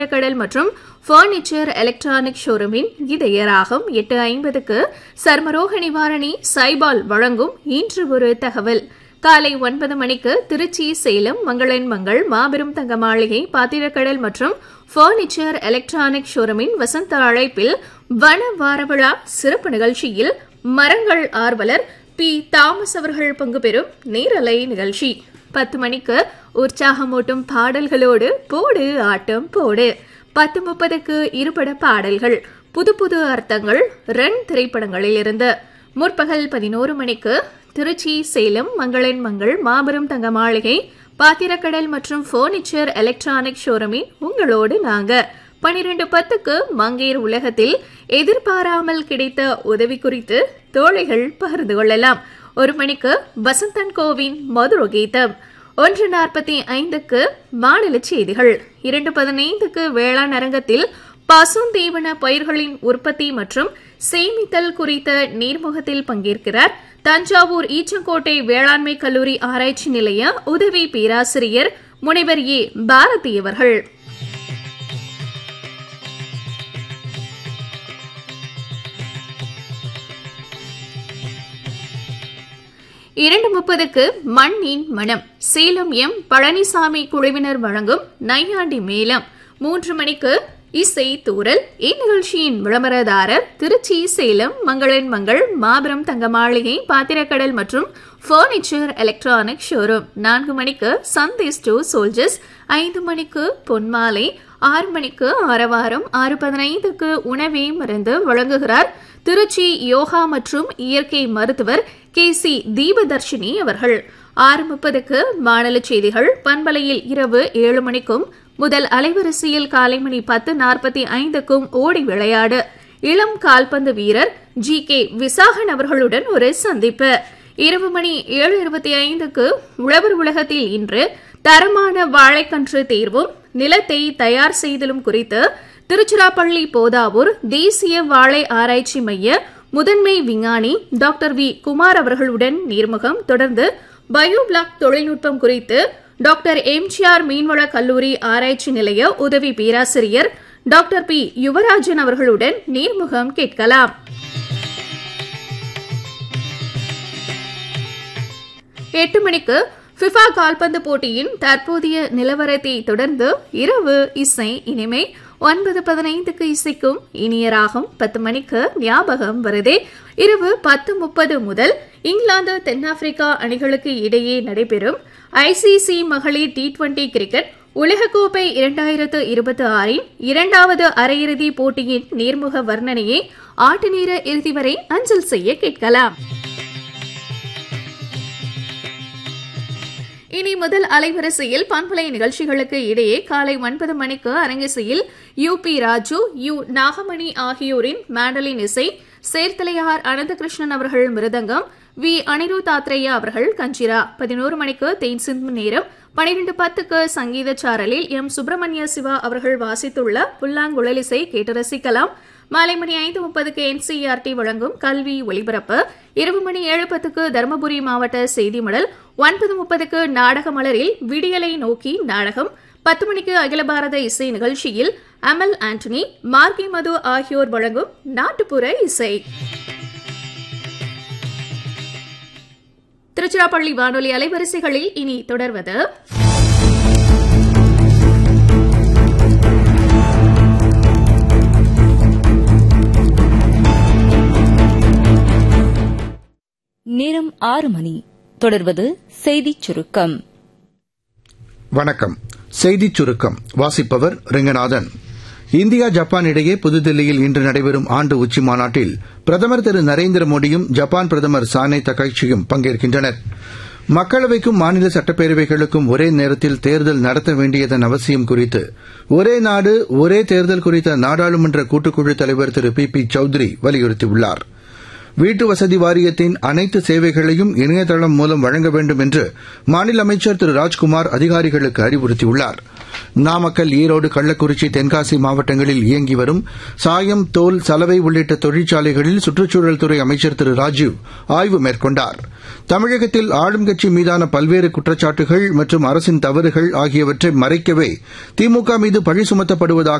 கடல் மற்றும் furniture electronic ஷோரூமின் இதயராகம் எட்டு ஐம்பதுக்கு சர்மரோக நிவாரணி சைபால் வழங்கும் இன்று ஒரு தகவல் காலை ஒன்பது மணிக்கு திருச்சி சேலம் மங்களன் மங்கள் மாபெரும் தங்க மாளிகை பாத்திரக்கடல் மற்றும் பர்னிச்சர் எலக்ட்ரானிக் ஷோரூமின் வசந்த அழைப்பில் வன வாரவிழா சிறப்பு நிகழ்ச்சியில் மரங்கள் ஆர்வலர் பி தாமஸ் அவர்கள் பங்கு பெறும் நேரலை நிகழ்ச்சி பத்து மணிக்கு உற்சாகமூட்டும் பாடல்களோடு போடு ஆட்டம் போடு பத்து முப்பதுக்கு இருபட பாடல்கள் புது புது அர்த்தங்கள் ரன் திரைப்படங்களில் இருந்து முற்பகல் பதினோரு மணிக்கு திருச்சி சேலம் மங்களன் மங்கள் மாபெரும் தங்க மாளிகை பாத்திரக்கடல் மற்றும் பர்னிச்சர் எலக்ட்ரானிக் ஷோரூமின் உங்களோடு நாங்க பனிரெண்டு பத்துக்கு மங்கையர் உலகத்தில் எதிர்பாராமல் கிடைத்த உதவி குறித்து தோழிகள் பகிர்ந்து கொள்ளலாம் ஒரு மணிக்கு வசந்தன் கோவின் மதுர கீதம் ஒன்று நாற்பத்தி ஐந்துக்கு மாநில செய்திகள் இரண்டு பதினைந்துக்கு வேளாண் அரங்கத்தில் பசுந்தீவன பயிர்களின் உற்பத்தி மற்றும் சேமித்தல் குறித்த நீர்முகத்தில் பங்கேற்கிறார் தஞ்சாவூர் ஈச்சங்கோட்டை வேளாண்மை கல்லூரி ஆராய்ச்சி நிலைய உதவி பேராசிரியர் முனைவர் ஏ பாரதி அவர்கள் இரண்டு முப்பதுக்கு மண்ணின் மனம் சேலம் எம் பழனிசாமி குழுவினர் வழங்கும் நையாண்டி மேளம் மூன்று மணிக்கு இசை தூரல் இந்நிகழ்ச்சியின் விளம்பரதாரர் திருச்சி சேலம் மங்களன் மங்கள் மாபெரும் தங்க மாளிகை பாத்திரக்கடல் மற்றும் பர்னிச்சர் எலக்ட்ரானிக் ஷோரூம் நான்கு மணிக்கு சந்தேஸ் டூ சோல்ஜர்ஸ் ஐந்து மணிக்கு பொன்மாலை ஆறு மணிக்கு ஆரவாரம் ஆறு பதினைந்துக்கு உணவே மருந்து வழங்குகிறார் திருச்சி யோகா மற்றும் இயற்கை மருத்துவர் கே சி தீபதர்ஷினி அவர்கள் ஆறு முப்பதுக்கு மாநில செய்திகள் பண்பலையில் இரவு ஏழு மணிக்கும் முதல் அலைவரிசையில் காலை மணி பத்து நாற்பத்தி ஐந்துக்கும் ஓடி விளையாடு இளம் கால்பந்து வீரர் ஜி கே விசாகன் அவர்களுடன் ஒரு சந்திப்பு இரவு மணி ஏழு இருபத்தி ஐந்துக்கு உழவர் உலகத்தில் இன்று தரமான வாழைக்கன்று தேர்வும் நிலத்தை தயார் செய்தலும் குறித்து திருச்சிராப்பள்ளி போதாவூர் தேசிய வாழை ஆராய்ச்சி மைய முதன்மை விஞ்ஞானி டாக்டர் வி குமார் அவர்களுடன் நேர்முகம் தொடர்ந்து பயோபிளாக் தொழில்நுட்பம் குறித்து டாக்டர் எம்ஜிஆர் மீன்வள கல்லூரி ஆராய்ச்சி நிலைய உதவி பேராசிரியர் டாக்டர் பி யுவராஜன் அவர்களுடன் நேர்முகம் கேட்கலாம் எட்டு மணிக்கு ஃபிஃபா கால்பந்து போட்டியின் தற்போதைய நிலவரத்தை தொடர்ந்து இரவு இசை இனிமை ஒன்பது பதினைந்துக்கு இசைக்கும் இனிய ராகம் பத்து மணிக்கு ஞாபகம் வருதே இரவு பத்து முப்பது முதல் இங்கிலாந்து தென்னாப்பிரிக்கா அணிகளுக்கு இடையே நடைபெறும் ஐசிசி மகளிர் டி டுவெண்டி கிரிக்கெட் உலகக்கோப்பை இரண்டாயிரத்து இருபத்தி ஆறின் இரண்டாவது அரையிறுதி போட்டியின் நேர்முக வர்ணனையை ஆட்டு நேர இறுதி வரை அஞ்சல் செய்ய கேட்கலாம் இனி முதல் அலைவரிசையில் பண்பலை நிகழ்ச்சிகளுக்கு இடையே காலை ஒன்பது மணிக்கு அரங்கிசையில் U P Raju U Nagamani ஆகியோரின் மேண்டலின் இசை சேர்த்தலையார் அனந்தகிருஷ்ணன் அவர்கள் மிருதங்கம் வி அனிருத் ஆத்ரேயா அவர்கள் கஞ்சிரா பதினோரு மணிக்கு தேன் சிந்து நேரம் பனிரெண்டு பத்துக்கு சங்கீத சாரலில் எம் சுப்பிரமணிய சிவா அவர்கள் வாசித்துள்ள புல்லாங்குழலிசை கேட்டு ரசிக்கலாம் மாலை மணி ஐந்து முப்பதுக்கு என்சிஆர்டி வழங்கும் கல்வி ஒலிபரப்பு இரவு மணி ஏழு பத்துக்கு தருமபுரி மாவட்ட செய்தி மடல் ஒன்பது முப்பதுக்கு நாடக மலரில் விடியலை நோக்கி நாடகம் பத்து மணிக்கு அகில பாரத இசை நிகழ்ச்சியில் அமல் ஆண்டனி மார்கி மது ஆகியோர் வழங்கும் நாட்டுப்புற இசை திருச்சிராப்பள்ளி வானொலி அலைவரிசைகளில் இனி தொடர்வது நேரம் ஆறு மணி தொடர்வது செய்திச் சுருக்கம் வணக்கம் செய்திச் சுருக்கம் வாசிப்பவர் ரெங்கநாதன் இந்தியா ஜப்பான் இடையே புதுதில்லியில் இன்று நடைபெறும் ஆண்டு உச்சி மாநாட்டில் பிரதமர் திரு நரேந்திர மோடியும் ஜப்பான் பிரதமர் சானே தகைச்சியும் பங்கேற்கின்றனர் மக்களவைக்கும் மாநில சட்டப்பேரவைகளுக்கும் ஒரே நேரத்தில் தேர்தல் நடத்த வேண்டியதன் அவசியம் குறித்து ஒரே நாடு ஒரே தேர்தல் குறித்த நாடாளுமன்ற கூட்டுக்குழு தலைவர் திரு பி பி சௌத்ரி வலியுறுத்தியுள்ளாா் வீட்டு வசதி வாரியத்தின் அனைத்து சேவைகளையும் இணையதளம் மூலம் வழங்க வேண்டும் என்று மாநில அமைச்சர் திரு ராஜ்குமார் அதிகாரிகளுக்கு அறிவுறுத்தியுள்ளார் நாமக்கல் ஈரோடு கள்ளக்குறிச்சி தென்காசி மாவட்டங்களில் இயங்கி வரும் சாயம் தோல் சலவை உள்ளிட்ட தொழிற்சாலைகளில் சுற்றுச்சூழல் துறை அமைச்சர் திரு ராஜீவ் ஆய்வு மேற்கொண்டார் தமிழகத்தில் ஆளும் கட்சி மீதான பல்வேறு குற்றச்சாட்டுகள் மற்றும் அரசின் தவறுகள் ஆகியவற்றை மறைக்கவே திமுக மீது பழி சுமத்தப்படுவதாக